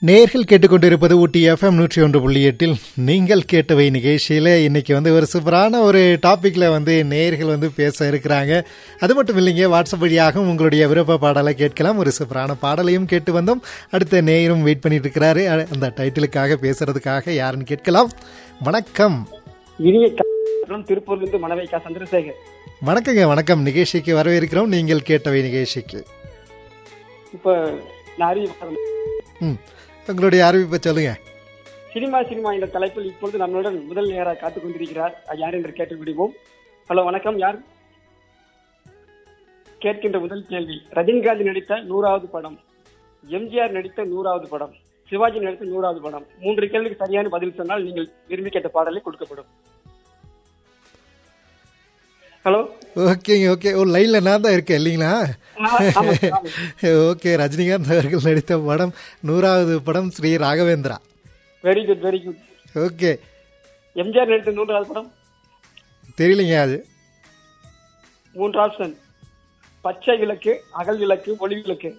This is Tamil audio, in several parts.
நேர்கள் கேட்டுக்கொண்டிருப்பது ஊட்டி எஃப்எம் நூற்றி ஒன்று புள்ளி எட்டில் நீங்கள் கேட்டவை நிகழ்ச்சியில் இன்னைக்கு வந்து ஒரு சூப்பரான ஒரு டாப்பிக்கில் வந்து நேர்கள் வந்து பேச இருக்கிறாங்க அது மட்டும் இல்லைங்க வாட்ஸ்அப் வழியாக உங்களுடைய விருப்ப பாடலை கேட்கலாம் ஒரு சூப்பரான பாடலையும் கேட்டு வந்தோம் அடுத்த நேயரும் வெயிட் பண்ணிட்டு இருக்கிறாரு அ- அந்த டைட்டிலுக்காக பேசுறதுக்காக யாருன்னு கேட்கலாம் வணக்கம் இனிய காலம் திருப்பூர்லேருந்து மணவைக்கா சந்திரசேகர் வணக்கங்க வணக்கம் நிகழ்ச்சிக்கு வரவேற்கிறோம் நீங்கள் கேட்டவை நிகழ்ச்சிக்கு இப்போ நான் அறிவிப்பேன் ம் உங்களுடைய அறிவிப்பை சொல்லுங்க சினிமா சினிமா என்ற தலைப்பில் இப்பொழுது நம்மளுடன் முதல் நேராக காத்துக் கொண்டிருக்கிறார் அது யார் என்று கேட்டு விடுவோம் ஹலோ வணக்கம் யார் கேட்கின்ற முதல் கேள்வி ரஜினிகாந்த் நடித்த நூறாவது படம் எம்ஜிஆர் நடித்த நூறாவது படம் சிவாஜி நடித்த நூறாவது படம் மூன்று கேள்விக்கு சரியான பதில் சொன்னால் நீங்கள் விரும்பி கேட்ட பாடலை கொடுக்கப்படும் ஹலோ ஓகேங்க ஓகே ஓ லைனில் நான் தான் இருக்கேன் இல்லைங்களா ஆமா, ஆமா. ஓகே ரஜினிகாந்த் அவர்கள் நடித்த படம் நூறாவது படம் Sri Raghavendra very good very good okay MGR நடித்த நூறாவது படம் தெரியலைங்க அது மூன்று ஆப்ஷன் பச்சை விளக்கு அகல் விளக்கு ஒளி விளக்கு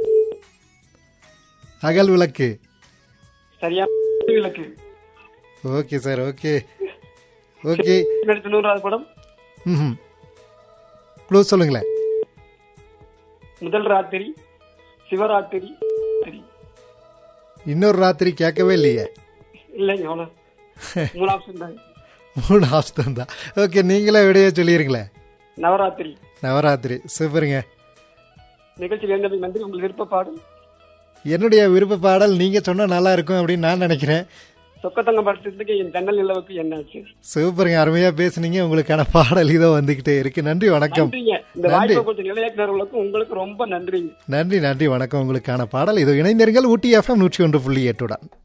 அகல் விளக்கு சரியான ஒளி விளக்கு ஓகே சார் ஓகே ஓகே நடித்த நூறாவது படம் ம் க்ளூ சொல்லுங்களேன் முதல் ராத்திரி சிவராத்திரி ராத்திரி. இன்னொரு ராத்திரி கேட்கவே இல்லையே இல்லைங்க அவ்வளோ மூணு ஆப்ஷன் தான் மூணு ஆப்ஷன் தான் ஓகே நீங்களே விடையே சொல்லிடுங்களேன் நவராத்திரி நவராத்திரி சூப்பருங்க நிகழ்ச்சியில் இருந்தது நன்றி உங்கள் விருப்ப பாடல் என்னுடைய விருப்ப பாடல் நீங்கள் சொன்னால் நல்லா இருக்கும் அப்படின்னு நான் நினைக்கிறேன் சொக்கத்தங்கம் படத்துக்கு என் ஜன்னல் நிலவுக்கு என்னாச்சு சூப்பருங்க அருமையாக பேசுனீங்க உங்களுக்கான பாடல் இதோ வந்துக்கிட்டே இருக்கு நன்றி வணக்கம் நன்றிங்க இந்த வாய்ப்பை கொடுத்த நிலையாக்குனர்களுக்கும் உங்களுக்கு ரொம்ப நன்றிங்க நன்றி நன்றி வணக்கம் உங்களுக்கான பாடல் இது இணைந்தீர்கள் ஊட்டி எஃப்எம் நூற்றி ஒன்று புள்ளி எட்டுடன்